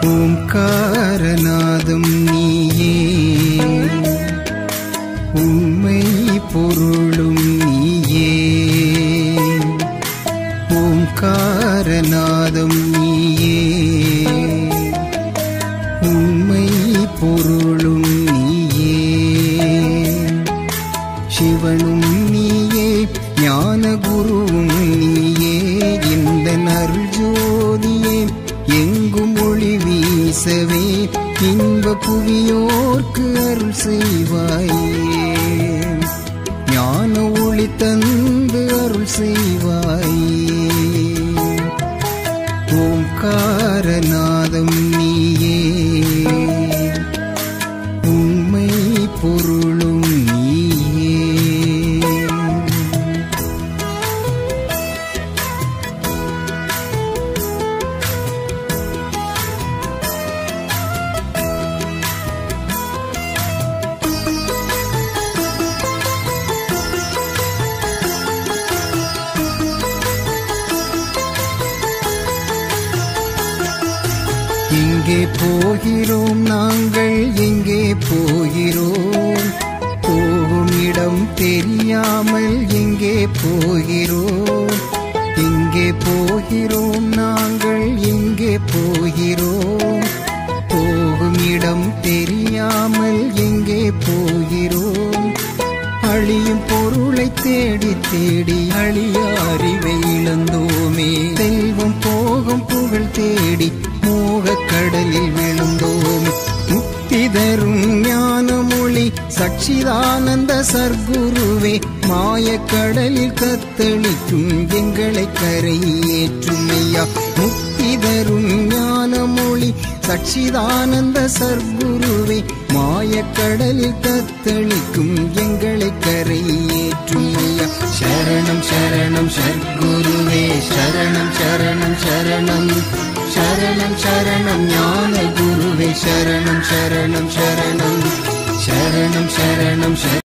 ஓம்காரநாதம் நீயே உண்மை பொருளும் நீயே ஓம்காரநாதம் நீயே உண்மை பொருளும் நீயே சிவனும் நீயே ஞான குருவும் நீயே இந்த அருள் ஜோதியே எங்கும் ஒளி வீசவே இன்ப புவியோர்க்கு அருள் செய்வாயே ஞான ஒளி தந்து அருள் செய்வாயே ஓம்காரநாதம் நீயே உண்மை பொருளும் நீயே எங்கே போகிறோம் நாங்கள் எங்கே போகிறோம் போகும் இடம் தெரியாமல் எங்கே போகிறோம் எங்கே போகிறோம் நாங்கள் எங்கே போகிறோம் போகும் இடம் தெரியாமல் எங்கே போகிறோம் அழியும் பொருளை தேடி தேடி அழிய அறிவை இழந்தோமே செல்வம் போகும் புகழ் தேடி மோகக் கடலில் விழுந்தோம் முக்தி தரும் ஞான மொழி சச்சிதானந்த சர்க்குருவே மாயக் கடலில் கத்தளிக்கும் எங்களை கரையேற்றும் ஐயா முக்தி தரும் ஞான மொழி சச்சிதானந்த சர்க்குருவே மாயக் கடலில் கத்தளிக்கும் எங்களை கரையேற்றும் ஐயா சரணம் சரணம் சர்க்குருவே சரணம் சரணம் சரணம் சரணம் சரணம் ஞான குருவே சரணம் சரணம் சரணம் சரணம் சரணம் சரணம்